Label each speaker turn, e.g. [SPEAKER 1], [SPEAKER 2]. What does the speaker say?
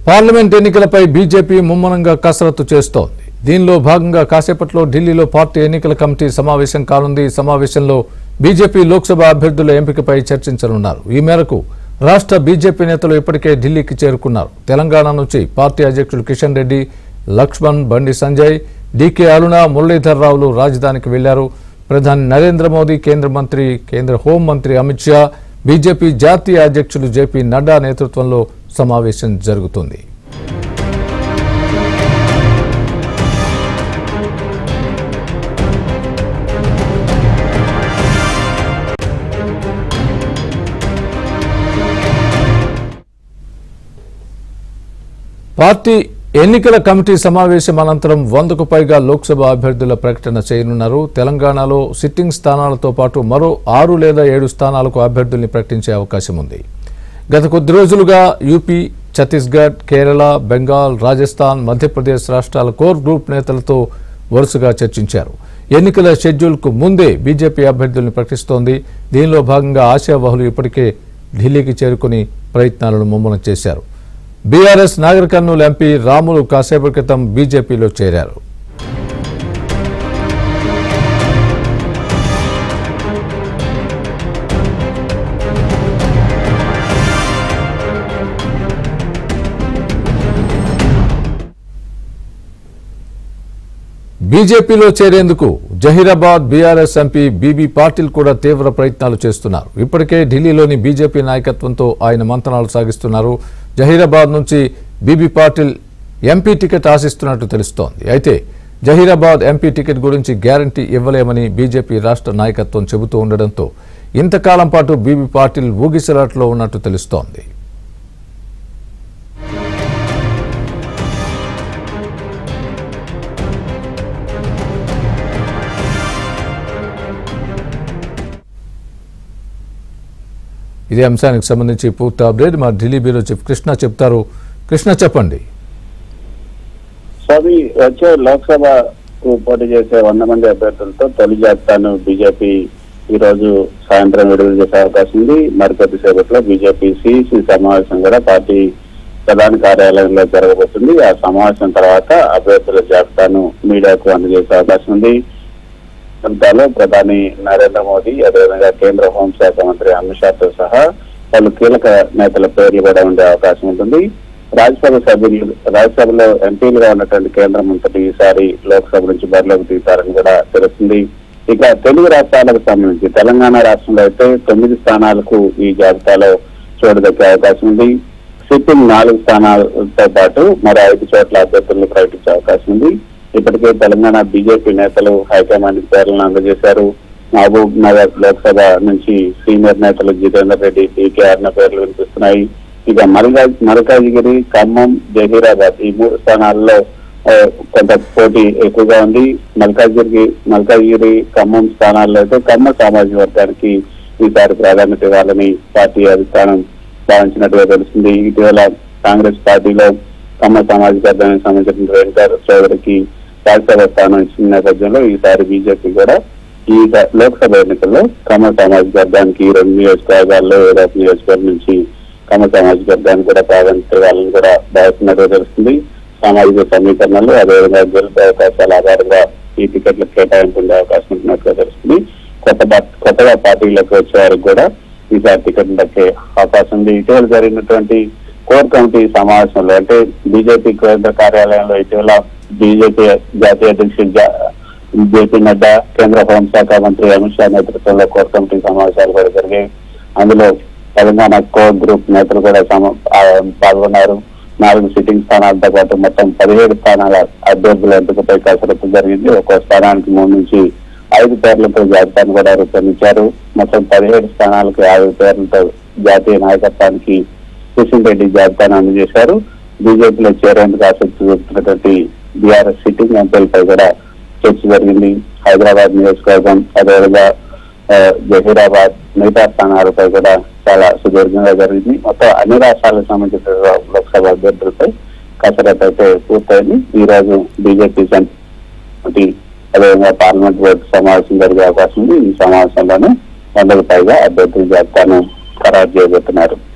[SPEAKER 1] parliament ఎన్నికలపై BJP ముమ్మరంగా కసరత్తు చేస్తోంది దీనిలో భాగంగా కాసేపట్లో ఢిల్లీలో పార్టీ ఎన్నికల కమిటీ సమావేశం కానుంది ఈ సమావేశంలో బీజేపీ లోక్సభ అభ్యర్థుల ఎంపికపై చర్చించనున్నారు ఈ మేరకు రాష్ట్ర బీజేపీ నేతలు ఇప్పటికే ఢిల్లీకి చేరుకున్నారు తెలంగాణ నుంచి పార్టీ అధ్యక్షుడు కిషన్ రెడ్డి లక్ష్మణ్ బండి సంజయ్ డీకే అరుణ మురళీధర్ రావులు రాజధానికి వెళ్లారు ప్రధాని నరేంద్ర మోదీ కేంద్ర మంత్రి కేంద్ర హోంమంత్రి అమిత్ షా బీజేపీ జాతీయ అధ్యక్షుడు జేపీ నడ్డా నేతృత్వంలో సమావేశం జరుగుతుంది పార్టీ ఎన్నికల కమిటీ సమావేశం అనంతరం వందకు పైగా లోక్సభ అభ్యర్థుల ప్రకటన చేయనున్నారు తెలంగాణలో సిట్టింగ్ స్థానాలతో పాటు మరో ఆరు లేదా ఏడు స్థానాలకు అభ్యర్థుల్ని ప్రకటించే అవకాశం ఉంది గత కొద్ది రోజులుగా యూపీ ఛత్తీస్గఢ్ కేరళ బెంగాల్ రాజస్థాన్ మధ్యప్రదేశ్ రాష్ట్రాల కోర్ గ్రూప్ నేతలతో వరుసగా చర్చించారు ఎన్నికల షెడ్యూల్కు ముందే బీజేపీ అభ్యర్థుల్ని ప్రకటిస్తోంది దీనిలో భాగంగా ఆశావహులు ఇప్పటికే ఢిల్లీకి చేరుకుని ప్రయత్నాలను ముమ్మరం చేశారు బీఆర్ఎస్ నాగర్ కర్నూలు ఎంపీ రాములు కాసేపటి క్రితం బీజేపీలో చేరారు బీజేపీలో చేరేందుకు Zaheerabad BRS MP BB Patil కూడా తీవ్ర ప్రయత్నాలు చేస్తున్నారు ఇప్పటికే ఢిల్లీలోని బీజేపీ నాయకత్వంతో ఆయన మంతనాలు సాగిస్తున్నారు జహీరాబాద్ నుంచి బీబీ పాటిల్ ఎంపీ టికెట్ ఆశిస్తున్నట్టు తెలుస్తోంది అయితే జహీరాబాద్ ఎంపీ టికెట్ గురించి గ్యారంటీ ఇవ్వలేమని బీజేపీ రాష్ట్ర నాయకత్వం చెబుతూ ఉండడంతో ఇంతకాలం పాటు బీబీ పాటిల్ ఊగిసలాట్లో ఉన్నట్టు తెలుస్తోంది ఇదే అంశానికి సంబంధించి పూర్తి అప్డేట్ మా ఢిల్లీ బ్యూరో చీఫ్ కృష్ణ చెప్తారు కృష్ణ చెప్పండి
[SPEAKER 2] స్వామి వచ్చే లోక్సభకు పోటీ చేసే వంద మంది అభ్యర్థులతో తొలి జాబితాను బీజేపీ ఈ రోజు సాయంత్రం విడుదల చేసే అవకాశం ఉంది మరికొద్దిసేపట్లో బీజేపీ సిఇసి సమావేశం కూడా పార్టీ ప్రధాన కార్యాలయంలో జరగబోతుంది ఆ సమావేశం తర్వాత అభ్యర్థుల జాబితాను మీడియాకు అందజేసే అవకాశం ఉంది జాబితాలో ప్రధాని నరేంద్ర మోదీ అదేవిధంగా కేంద్ర హోంశాఖ మంత్రి అమిత్ షాతో సహా పలు కీలక నేతల పేర్లు కూడా ఉండే అవకాశం ఉంటుంది రాజ్యసభ సభ్యులు రాజ్యసభలో ఎంపీలుగా ఉన్నటువంటి కేంద్ర మంత్రులు ఈసారి లోక్సభ నుంచి బరిలోకి దిగుతారని కూడా తెలుస్తుంది ఇక తెలుగు రాష్ట్రాలకు సంబంధించి తెలంగాణ రాష్ట్రంలో అయితే తొమ్మిది స్థానాలకు ఈ జాబితాలో చోటు దక్కే అవకాశం ఉంది సిట్టింగ్ నాలుగు స్థానాలతో పాటు మరో ఐదు చోట్ల అభ్యర్థులను ప్రకటించే అవకాశం ఉంది ఇప్పటికే తెలంగాణ బీజేపీ నేతలు హైకమాండ్ పేర్లను అందజేశారు మహబూబ్ నగర్ లోక్సభ నుంచి సీనియర్ నేతలు జితేందర్ రెడ్డి డీకేఆర్ పేర్లు వినిపిస్తున్నాయి ఇక మల్కా మల్కాజిగిరి ఖమ్మం జహీరాబాద్ ఈ మూడు స్థానాల్లో ఆ, కొంత పోటీ ఎక్కువగా ఉంది మల్కాజిగిరి మల్కాజిగిరి ఖమ్మం స్థానాల్లో అయితే కమ్మ సామాజిక వర్గానికి ఈసారి ప్రాధాన్యత ఇవ్వాలని పార్టీ అధిష్టానం భావించినట్టుగా తెలుస్తుంది ఇటీవల కాంగ్రెస్ పార్టీలో కమ్మ సామాజిక వర్గానికి సంబంధించిన రేణుకర్ చౌదరికి రాజ్యసభ స్థానం ఇచ్చిన నేపథ్యంలో ఈసారి బీజేపీ కూడా ఈ ద- లోక్సభ ఎన్నికల్లో కమ్మ సామాజిక వర్గానికి ఈ రెండు నియోజకవర్గాల్లో ఏదో ఒక నియోజకవర్గం నుంచి కమ్మ సామాజిక వర్గానికి కూడా ప్రాధాన్యత ఇవ్వాలని కూడా భావిస్తున్నట్టుగా తెలుస్తుంది సామాజిక సమీకరణలు అదేవిధంగా గెలుపు అవకాశాల ఆధారంగా ఈ టికెట్ల కేటాయింపు ఉండే అవకాశం ఉంటున్నట్టుగా తెలుస్తుంది కొత్త పా- కొత్తగా పార్టీలోకి వచ్చే వారికి కూడా ఈసారి టికెట్ దక్కే అవకాశం ఉంది ఇటీవల జరిగినటువంటి కోర్ కమిటీ సమావేశంలో అంటే బీజేపీ కేంద్ర కార్యాలయంలో ఇటీవల బీజేపీ జాతీయ అధ్యక్షుడు జా- జేపీ నడ్డా కేంద్ర హోంశాఖ మంత్రి అమిత్ షా నేతృత్వంలో కోర్ కమిటీ సమావేశాలు కూడా జరిగాయి అందులో తెలంగాణ కోర్ గ్రూప్ నేతలు కూడా సమ- ఆ, పాల్గొన్నారు నాలుగు సిట్టింగ్ స్థానాలతో పాటు మొత్తం పదిహేడు స్థానాల అభ్యర్థుల ఎంపికపై కసరత్తు జరిగింది ఒక్కో స్థానానికి మూడు నుంచి ఐదు పేర్లతో జాబితాను కూడా రూపొందించారు మొత్తం పదిహేడు స్థానాలకు యాభై పేర్లతో జాతీయ నాయకత్వానికి కిషన్ రెడ్డి జాబితాను అందజేశారు బీజేపీలో చేరేందుకు ఆసక్తి చూపుతున్నటువంటి బీఆర్ఎస్ సిట్టింగ్ ఎంపీలపై కూడా చర్చ జరిగింది హైదరాబాద్ నియోజకవర్గం అదేవిధంగా ఆ, జహీరాబాద్ మిగతా స్థానాలపై కూడా చాలా సుదీర్ఘంగా జరిగింది మొత్తం అన్ని రాష్ట్రాలకు సంబంధించిన లోక్సభ అభ్యర్థులపై కసరత్తు అయితే పూర్తయింది ఈ రోజు బీజేపీ సెంట్రీ అదేవిధంగా పార్లమెంట్ బోర్డు సమావేశం జరిగే అవకాశం ఉంది ఈ సమావేశంలోనే వందకు పైగా అభ్యర్థుల జాబితాను ఖరారు చేయబోతున్నారు